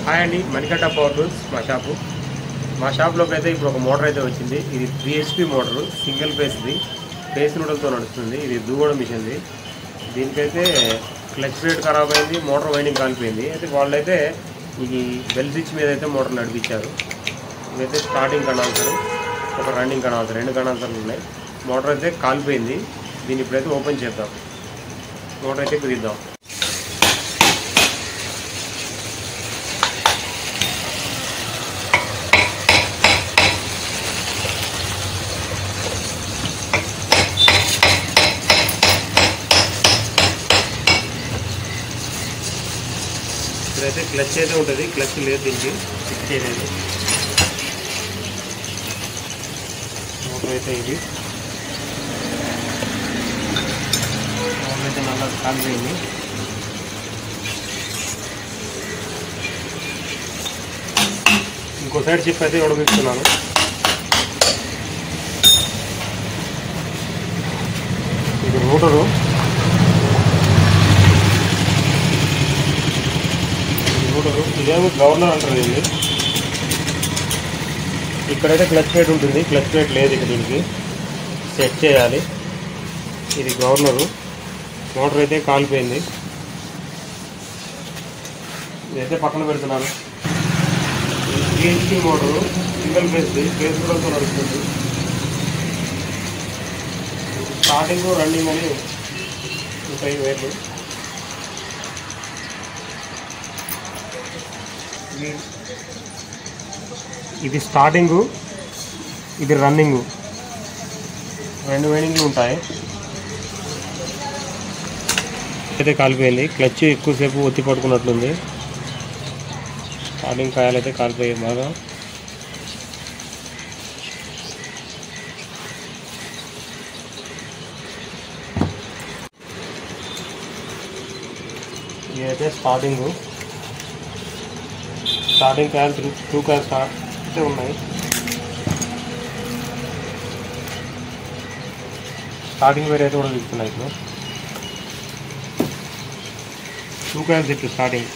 Hi అండి Manikanta power tools మా shop మా షాప్లోకి అయితే ఇప్పుడు ఒక మోటార్ అయితే వచ్చింది ఇది త్రీ హెచ్పి మోటారు సింగిల్ ఫేస్ది ఫేస్ నూడల్తో నడుస్తుంది ఇది దూగడం మిషన్ది దీనికైతే క్లచ్ ప్లేట్ ఖరాబ్ అయింది మోటార్ వైండింగ్ కాలిపోయింది అయితే వాళ్ళైతే ఈ బెల్ స్విచ్ మీద అయితే మోటార్ నడిపించారు ఇదైతే స్టార్టింగ్ కనాల్సర్ ఒక రన్నింగ్ కనాల్సర్ రెండు కనాల్సర్లు ఉన్నాయి మోటార్ అయితే కాలిపోయింది దీన్ని ఇప్పుడైతే ఓపెన్ చేద్దాం మోటార్ అయితే కుదిద్దాం ఇక్కడైతే క్లచ్ అయితే ఉంటుంది క్లచ్ లేదు దీనికి ఫిక్స్ చేయలేదు మోటార్ అయితే ఇది మోటార్ అయితే నల్ల కాలిపోయింది ఇంకో సైడ్ చిప్ అయితే ఉడపిస్తున్నాను ఇది రోటరు రోటరు ఇదేమో గవర్నర్ అంటారు దీన్ని ఇక్కడైతే క్లచ్ ప్లేట్ ఉంటుంది క్లచ్ ప్లేట్ లేదు ఇక్కడ దీనికి సెట్ చేయాలి ఇది గవర్నరు మోటార్ అయితే కాలిపోయింది ఇదైతే పక్కన పెడుతున్నాను జిహెచ్పి మోటారు సింగిల్ ఫేస్ది ఫేస్ కూడా నడుస్తుంది స్టార్టింగ్ రన్నింగ్ అని ఉంటాయి వేర్లు ఇది- ఇది స్టార్టింగు ఇది రన్నింగు రెండు వైండింగ్లు ఉంటాయి అయితే కాలిపోయింది క్లచ్ ఎక్కువసేపు ఒత్తి పట్టుకున్నట్లుంది స్టార్టింగ్ కాయలు అయితే కాలిపోయాయి బాగా ఇదైతే స్టార్టింగు స్టార్టింగ్ కాయలు త్రీ టూ కాయలు స్టార్ట్ అయితే ఉన్నాయి స్టార్టింగ్ వేరే అయితే కూడా తీస్తున్నాయి ఇప్పుడు టూ కాయలు చెట్టు స్టార్టింగ్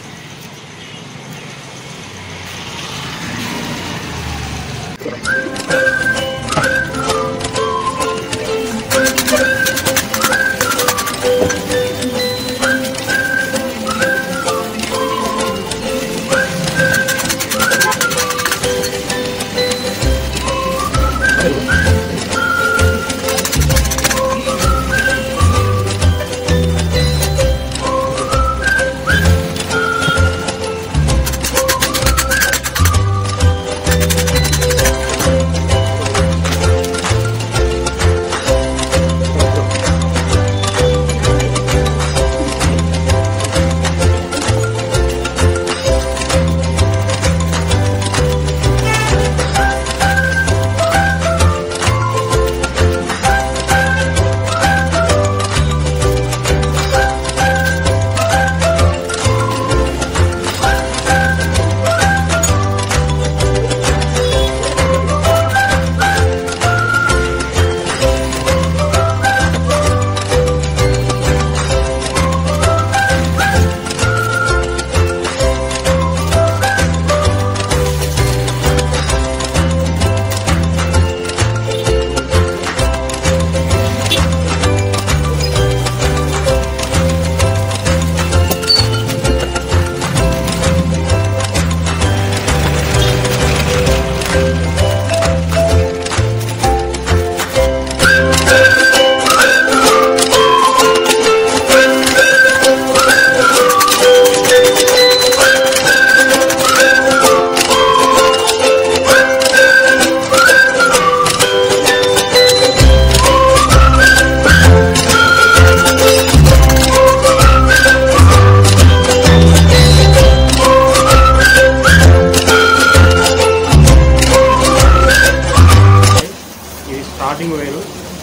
ఇది స్టార్టింగ్ వైరు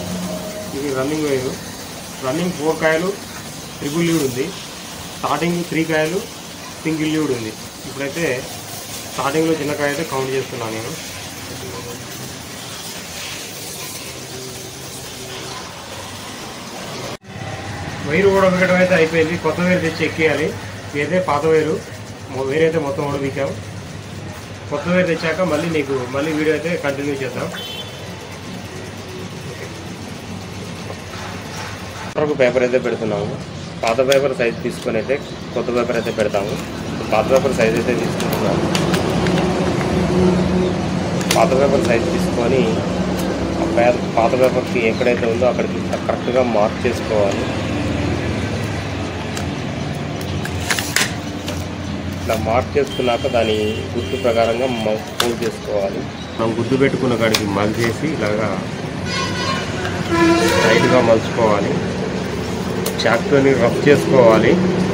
ఇది రన్నింగ్ వైరు రన్నింగ్ ఫోర్ కాయలు ట్రిపుల్ లీడ్ ఉంది స్టార్టింగ్ త్రీ కాయలు సింగిల్ లీడ్ ఉంది ఇప్పుడైతే స్టార్టింగ్లో చిన్న కాయ అయితే కౌంట్ చేస్తున్నాను నేను వైరు కూడా ఒకటి అయితే అయిపోయింది కొత్త వైరు తెచ్చి ఎక్కేయాలి ఇదైతే పాత వైరు మొ- వైర్ అయితే మొత్తం ఉడబీకాం కొత్త వైర్ తెచ్చాక మళ్ళీ నీకు మళ్ళీ వీడియో అయితే కంటిన్యూ చేద్దాం ఒక పేపర్ అయితే పెడుతున్నాము పాత పేపర్ సైజ్ తీసుకొని అయితే కొత్త పేపర్ అయితే పెడతాము పాత పేపర్ సైజ్ అయితే తీసుకుంటున్నాము పాత పేపర్ సైజ్ తీసుకొని ఆ పే- పాత పేపర్కి ఎక్కడైతే ఉందో అక్కడికి కరెక్ట్గా మార్క్ చేసుకోవాలి ఇట్లా మార్క్ చేసుకున్నాక దాని గుర్తు ప్రకారంగా ఫోల్డ్ చేసుకోవాలి మనం గుర్తు పెట్టుకున్న కాడికి మలిచేసి ఇలాగా టైట్గా మలుచుకోవాలి చాక్తోని రబ్ చేసుకోవాలి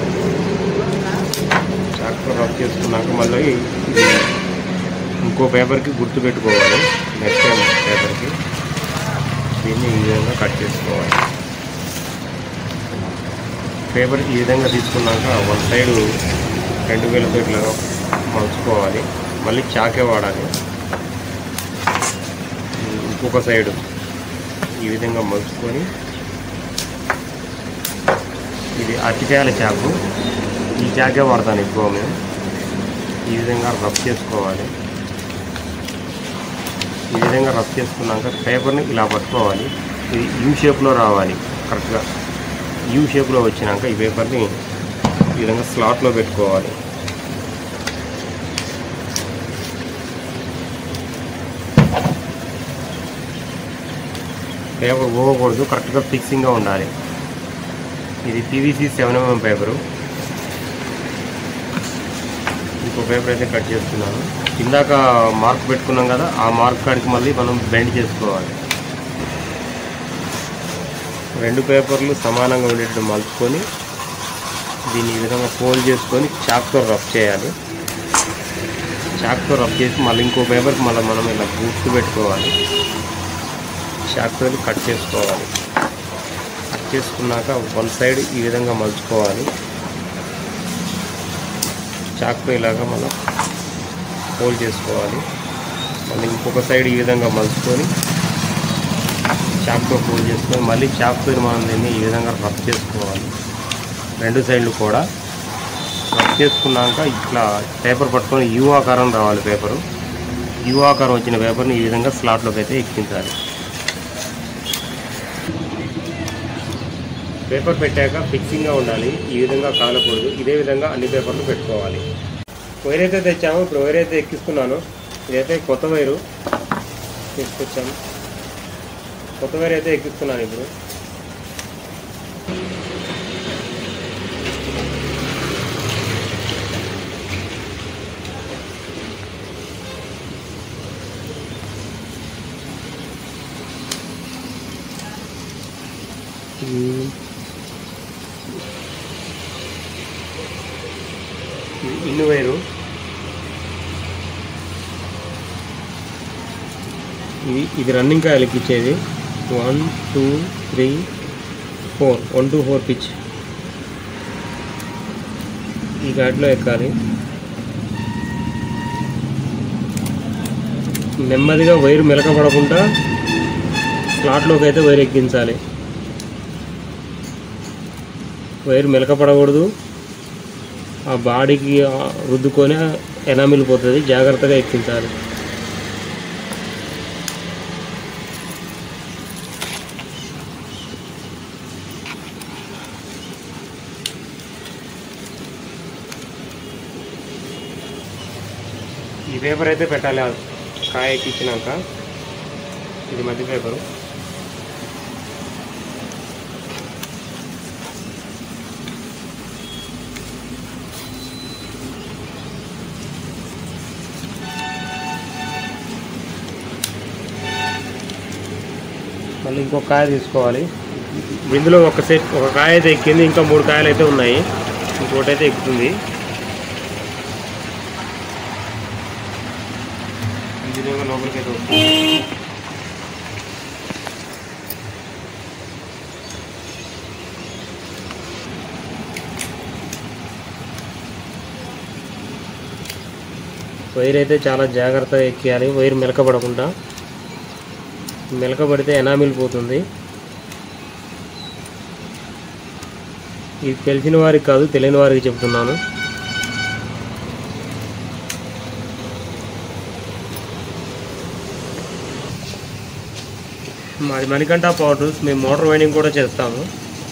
చాక్తో రబ్ చేసుకున్నాక మళ్ళీ ఇది ఇంకో పేపర్కి గుర్తు పెట్టుకోవాలి నెక్స్ట్ టైం పేపర్కి దీన్ని ఈ విధంగా కట్ చేసుకోవాలి పేపర్ ఈ విధంగా తీసుకున్నాక వన్ సైడ్ రెండు వేలతో ఇట్లా మలుచుకోవాలి మళ్ళీ చాకే వాడాలి ఇంకొక సైడు ఈ విధంగా మలుచుకొని ఇది అరటికాయల చాకు ఈ చాకే వాడతాను ఎక్కువ మేము ఈ విధంగా రబ్ చేసుకోవాలి ఈ విధంగా రబ్ చేసుకున్నాక పేపర్ని ఇలా పట్టుకోవాలి ఇది యూ షేప్లో రావాలి కరెక్ట్గా యూ షేప్లో వచ్చినాక ఈ పేపర్ని ఈ విధంగా స్లాట్లో పెట్టుకోవాలి పేపర్ పోకూడదు కరెక్ట్గా ఫిక్సింగ్గా ఉండాలి ఇది పీవీసీ సెవెన్ ఎంఎం పేపరు ఇంకో పేపర్ అయితే కట్ చేస్తున్నాను ఇందాక మార్క్ పెట్టుకున్నాం కదా ఆ మార్క్ కాడికి మళ్ళీ మనం బెండ్ చేసుకోవాలి రెండు పేపర్లు సమానంగా ఉండేటట్టు మలుచుకొని దీన్ని ఈ విధంగా ఫోల్డ్ చేసుకొని చాక్తో రబ్ చేయాలి చాక్తో రబ్ చేసి మళ్ళీ ఇంకో పేపర్కి మళ్ళీ మనం ఇలా గుర్తు పెట్టుకోవాలి చాక్తో కట్ చేసుకోవాలి కట్ చేసుకున్నాక వన్ సైడ్ ఈ విధంగా మలుచుకోవాలి చాక్తో ఇలాగా మనం ఫోల్డ్ చేసుకోవాలి మళ్ళీ ఇంకొక సైడ్ ఈ విధంగా మలుచుకొని చాక్తో ఫోల్డ్ చేసుకొని మళ్ళీ చాక్తో మనం దీన్ని ఈ విధంగా రబ్ చేసుకోవాలి రెండు సైడ్లు కూడా రబ్ చేసుకున్నాక ఇట్లా పేపర్ పట్టుకొని యూ ఆకారం రావాలి పేపరు యూ ఆకారం వచ్చిన పేపర్ని ఈ విధంగా స్లాట్లోకి అయితే ఎక్కించాలి పేపర్ పెట్టాక ఫిక్సింగ్గా ఉండాలి ఈ విధంగా కాలకూడదు ఇదే విధంగా అన్ని పేపర్లు పెట్టుకోవాలి వైర్ అయితే తెచ్చాము ఇప్పుడు వైర్ అయితే ఎక్కిస్తున్నాను ఇదైతే కొత్త వైరు తీసుకొచ్చాము కొత్త వైర్ అయితే ఎక్కిస్తున్నాను ఇప్పుడు ఇది ఇన్ని వైరు ఇది ఇది రన్నింగ్ కాయలకి ఇచ్చేది one two three four one two four pitch ఈ ఘాట్లో ఎక్కాలి నెమ్మదిగా వైరు మెలకపడకుండా స్లాట్లోకి అయితే వైర్ ఎక్కించాలి వైర్ మెలకపడకూడదు ఆ బాడీకి ఆ రుద్దుకొని ఎనామిల్ పోతుంది జాగ్రత్తగా ఎక్కించాలి ఈ పేపర్ అయితే పెట్టాలి ఆ కాయ ఎక్కించినాక ఇది మధ్య పేపరు మళ్ళీ ఇంకొక కాయ తీసుకోవాలి ఇందులో ఒక సెట్ ఒక కాయ అయితే ఎక్కింది ఇంకా మూడు కాయలు అయితే ఉన్నాయి ఇంకోటి అయితే ఎక్కుతుంది ఈ విధంగా లోపలికి అయితే వస్తుంది వైర్ అయితే చాలా జాగ్రత్తగా ఎక్కియాలి వైర్ మెలకబడకుండా మెలకబడితే ఎనామిల్ పోతుంది ఇది తెలిసిన వారికి కాదు తెలియని వారికి చెప్తున్నాను మాది మణికంఠ పవర్ టూల్స్ మేము మోటార్ వైండింగ్ కూడా చేస్తాము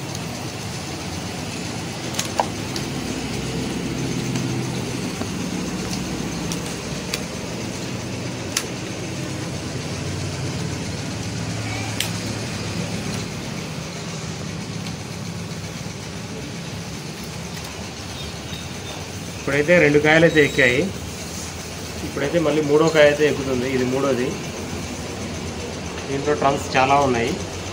ఇప్పుడైతే రెండు కాయలు అయితే ఎక్కాయి ఇప్పుడైతే మళ్ళీ మూడో కాయ అయితే ఎక్కుతుంది ఇది మూడోది దీంట్లో ట్రమ్స్ చాలా ఉన్నాయి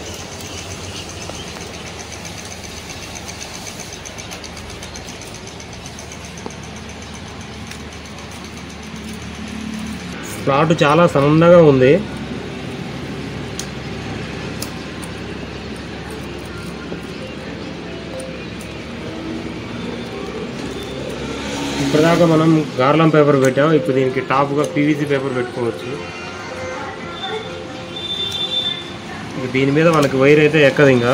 స్లాట్ చాలా సన్నగా ఉంది ఇప్పటిదాకా మనం గార్లం పేపర్ పెట్టాం ఇప్పుడు దీనికి టాప్గా పీవీసీ పేపర్ పెట్టుకోవచ్చు ఇక దీని మీద మనకి వైర్ అయితే ఎక్కదు ఇంకా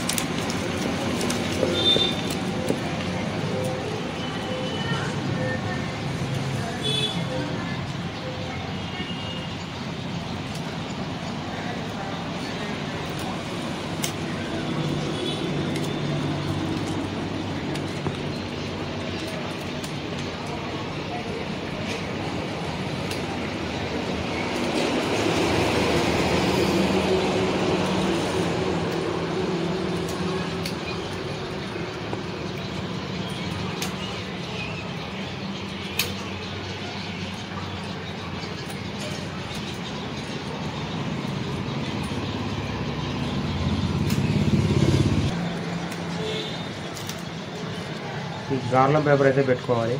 ఈ గార్లం పేపర్ అయితే పెట్టుకోవాలి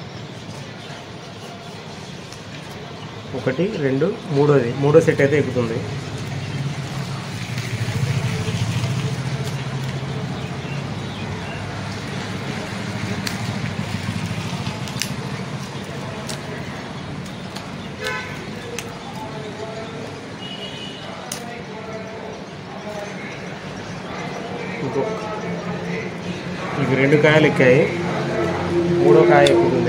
ఒకటి రెండు మూడోది మూడో సెట్ అయితే ఎక్కుతుంది ఇంకో ఇవి రెండు కాయలు ఎక్కాయి మూడో కాయ ఎక్కుతుంది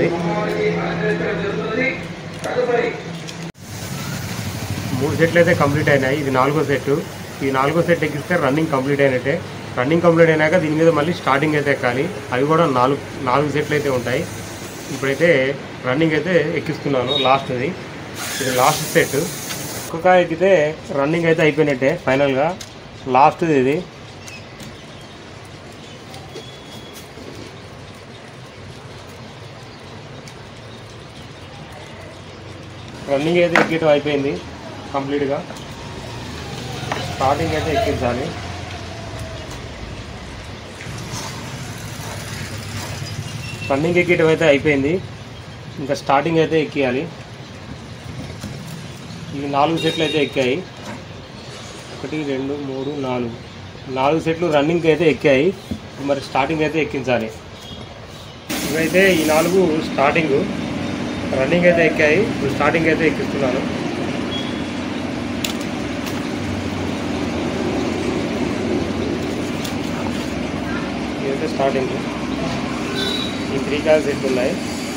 మూడు సెట్లు అయితే కంప్లీట్ అయినాయి ఇది నాలుగో సెట్ ఈ నాలుగో సెట్ ఎక్కిస్తే రన్నింగ్ కంప్లీట్ అయినట్టే రన్నింగ్ కంప్లీట్ అయినాక దీని మీద మళ్ళీ స్టార్టింగ్ అయితే ఎక్కాలి అవి కూడా నాలుగు నాలుగు సెట్లు అయితే ఉంటాయి ఇప్పుడైతే రన్నింగ్ అయితే ఎక్కిస్తున్నాను లాస్ట్ది ఇది లాస్ట్ సెట్ ఒక్క కాయ ఎక్కితే రన్నింగ్ అయితే అయిపోయినట్టే ఫైనల్గా లాస్ట్ది ఇది రన్నింగ్ అయితే ఎక్కడం అయిపోయింది కంప్లీట్గా స్టార్టింగ్ అయితే ఎక్కించాలి రన్నింగ్ ఎక్కడం అయితే అయిపోయింది ఇంకా స్టార్టింగ్ అయితే ఎక్కియాలి ఇవి నాలుగు సెట్లు అయితే ఎక్కాయి ఒకటి రెండు మూడు నాలుగు నాలుగు సెట్లు రన్నింగ్ అయితే ఎక్కాయి మరి స్టార్టింగ్ అయితే ఎక్కించాలి ఇవైతే ఈ నాలుగు స్టార్టింగ్ రన్నింగ్ అయితే ఎక్కాయి ఇప్పుడు స్టార్టింగ్ అయితే ఎక్కిస్తున్నాను ఇదైతే స్టార్టింగ్ ఈ త్రీ కాల్ సెట్ ఉన్నాయి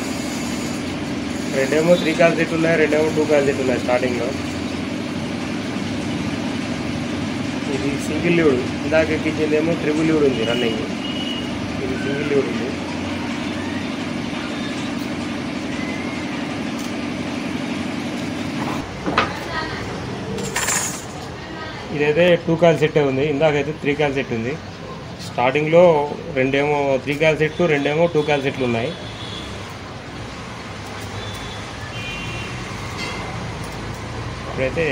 రెండేమో త్రీ కాల్ సెట్ ఉన్నాయి రెండేమో టూ కాల్ సెట్ ఉన్నాయి స్టార్టింగ్లో ఇది సింగిల్ లీవుడ్ ఇందాక ఎక్కించిందేమో ట్రిపుల్ లీవుడ్ ఉంది రన్నింగ్ ఇది సింగిల్ లీవుడ్ ఉంది ఇదైతే టూ కాల్ సెట్ ఉంది ఇందాకైతే త్రీ కాల్ సెట్ ఉంది స్టార్టింగ్లో రెండేమో త్రీ కాల్ సెట్ రెండేమో టూ కాల్ సెట్లు ఉన్నాయి ఇప్పుడైతే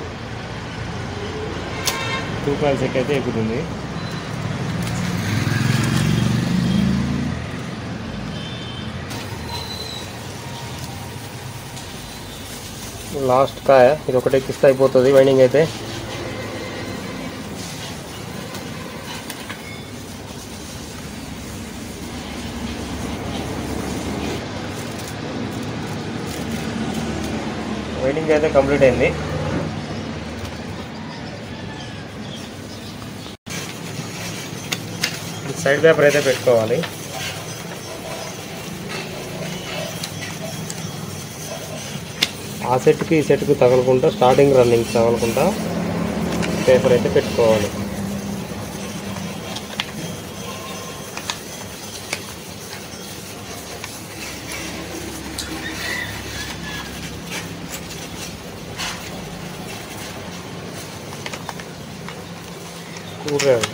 టూ కాల్ సెట్ అయితే ఎక్కుతుంది లాస్ట్ కాయ ఇది ఒకటి ఎక్కిస్తే అయిపోతుంది వైండింగ్ అయితే వైండింగ్ అయితే కంప్లీట్ అయింది సైడ్ పేపర్ అయితే పెట్టుకోవాలి ఆ సెట్కి ఈ సెట్కి తగలకుండా స్టార్టింగ్ రన్నింగ్ తగలకుండా పేపర్ అయితే పెట్టుకోవాలి స్క్రూడ్రైవర్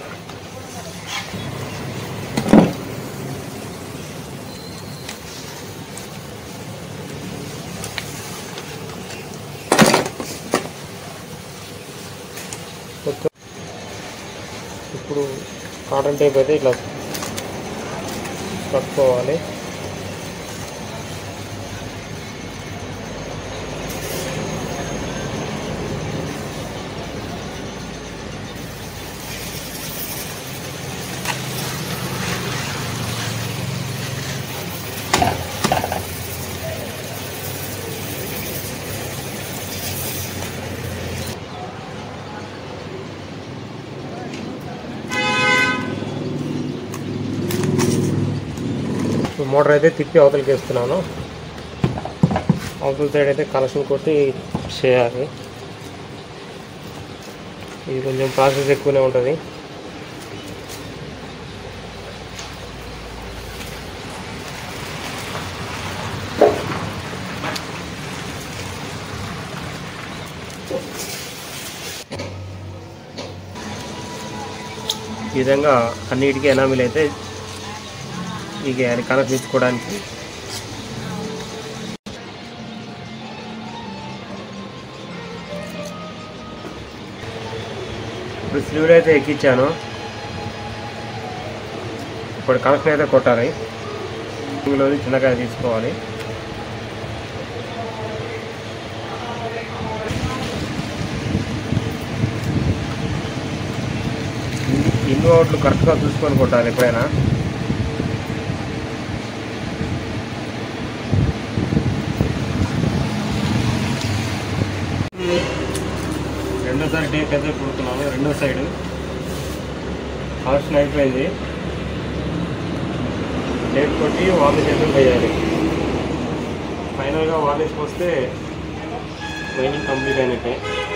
మొత్తం ఇప్పుడు కాటన్ టేప్ అయితే ఇట్లా కట్టుకోవాలి ఇప్పుడు మోటార్ అయితే తిప్పి అవతలకి వేస్తున్నాను అవతల సైడ్ అయితే కనెక్షన్ కొట్టి చేయాలి ఇది కొంచెం ప్రాసెస్ ఎక్కువనే ఉంటుంది ఈ విధంగా అన్నిటికీ ఎనామిల్ అయితే ఇక అది కనెక్ట్ ఇచ్చుకోవడానికి ఇప్పుడు స్లీవ్లు అయితే ఎక్కించాను ఇప్పుడు కనెక్షన్ అయితే కొట్టాలి ఇందులో చిన్నగా తీసుకోవాలి ఇన్ను అవుట్లు కరెక్ట్గా చూసుకొని కొట్టాలి ఎప్పుడైనా రెండోసారి టేప్ అయితే కుడుతున్నాను రెండో సైడ్ ఫస్ట్ అయిపోయింది టేప్ కొట్టి వార్నిష్ అయితే వేయాలి ఫైనల్గా వార్నిష్ పోస్తే వైనింగ్ కంప్లీట్ అయినట్టే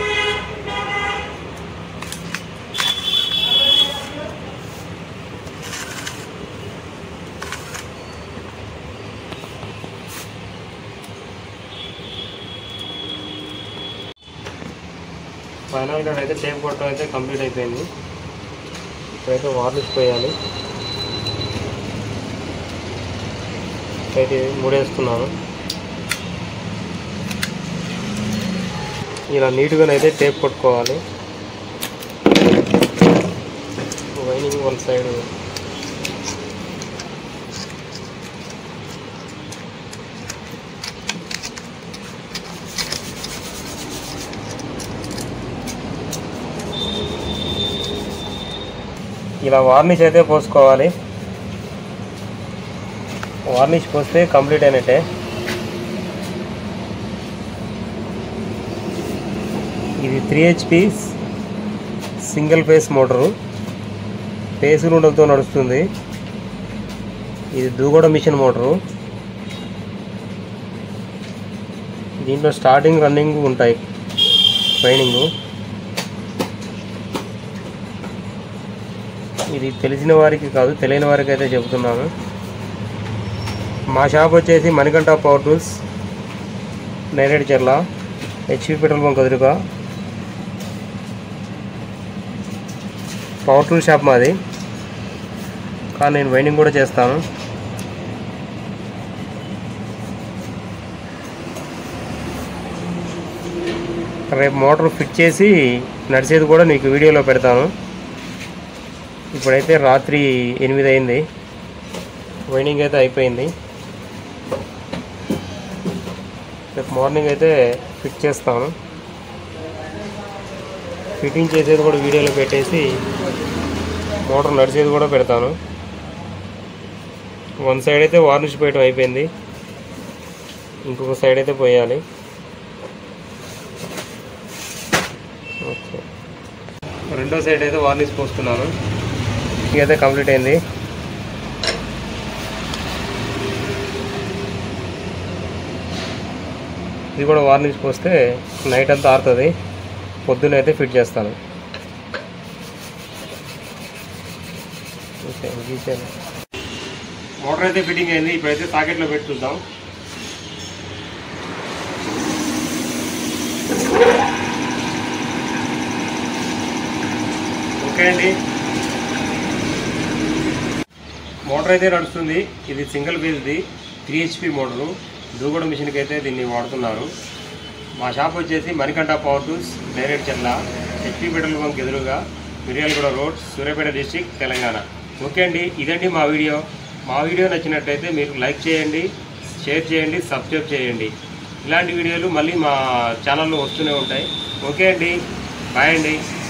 ఫైనల్గా అయితే టేప్ కొట్టడం అయితే కంప్లీట్ అయిపోయింది ఇప్పుడైతే వార్నిష్ పోయాలి అయితే మూడేస్తున్నాను ఇలా నీట్గానైతే టేప్ కొట్టుకోవాలి వైనింగ్ వన్ సైడ్ ఇలా వార్నిష్ అయితే పోసుకోవాలి వార్నిష్ పోస్తే కంప్లీట్ అయినట్టే ఇది three HP single phase motor phase నూడలతో నడుస్తుంది ఇది దూగడ మిషన్ మోటరు దీంట్లో స్టార్టింగ్ రన్నింగ్ ఉంటాయి ట్రైనింగు ఇది తెలిసిన వారికి కాదు తెలియని వారికి అయితే చెబుతున్నాను మా షాప్ వచ్చేసి Manikanta power tools Nereducherla HP petrol bunk ఎదురుగా పవర్ టూల్ షాప్ మాది కానీ నేను వైండింగ్ కూడా చేస్తాను రేపు మోటార్ ఫిట్ చేసి నడిచేది కూడా నీకు వీడియోలో పెడతాను ఇప్పుడైతే రాత్రి ఎనిమిది అయింది వైండింగ్ అయితే అయిపోయింది రేపు మార్నింగ్ అయితే ఫిట్ చేస్తాను ఫిట్టింగ్ చేసేది కూడా వీడియోలో పెట్టేసి మోటార్ నడిచేది కూడా పెడతాను వన్ సైడ్ అయితే వార్నిష్ పోయటం అయిపోయింది ఇంకొక సైడ్ అయితే పోయాలి ఓకే రెండో సైడ్ అయితే వార్నిష్ పోస్తున్నాను ఇదైతే కంప్లీట్ అయింది ఇది కూడా వార్నిష్ పోస్తే నైట్ అంతా ఆరుతుంది పొద్దున అయితే ఫిట్ చేస్తాను ఓకే, గీసాను. మోటార్ అయితే ఫిట్టింగ్ అయింది ఇప్పుడైతే సాకెట్లో పెట్టి చూద్దాం ఓకే అండి మోటార్ అయితే నడుస్తుంది ఇది సింగిల్ ఫేజ్ది త్రీ హెచ్పి మోటారు దూకుడు మిషన్కి అయితే దీన్ని వాడుతున్నారు మా షాప్ వచ్చేసి మణికంఠ పవర్ టూల్స్ డైరెక్ట్ చెర్ల హెచ్పి పెట్రోల్ బంక్ ఎదురుగా Miryalaguda road Suryapet district Telangana okay అండి ఇదండి మా వీడియో మా వీడియో నచ్చినట్టయితే మీరు లైక్ చేయండి షేర్ చేయండి సబ్స్క్రైబ్ చేయండి ఇలాంటి వీడియోలు మళ్ళీ మా ఛానల్లో వస్తూనే ఉంటాయి ఓకే అండి బాయ్ అండి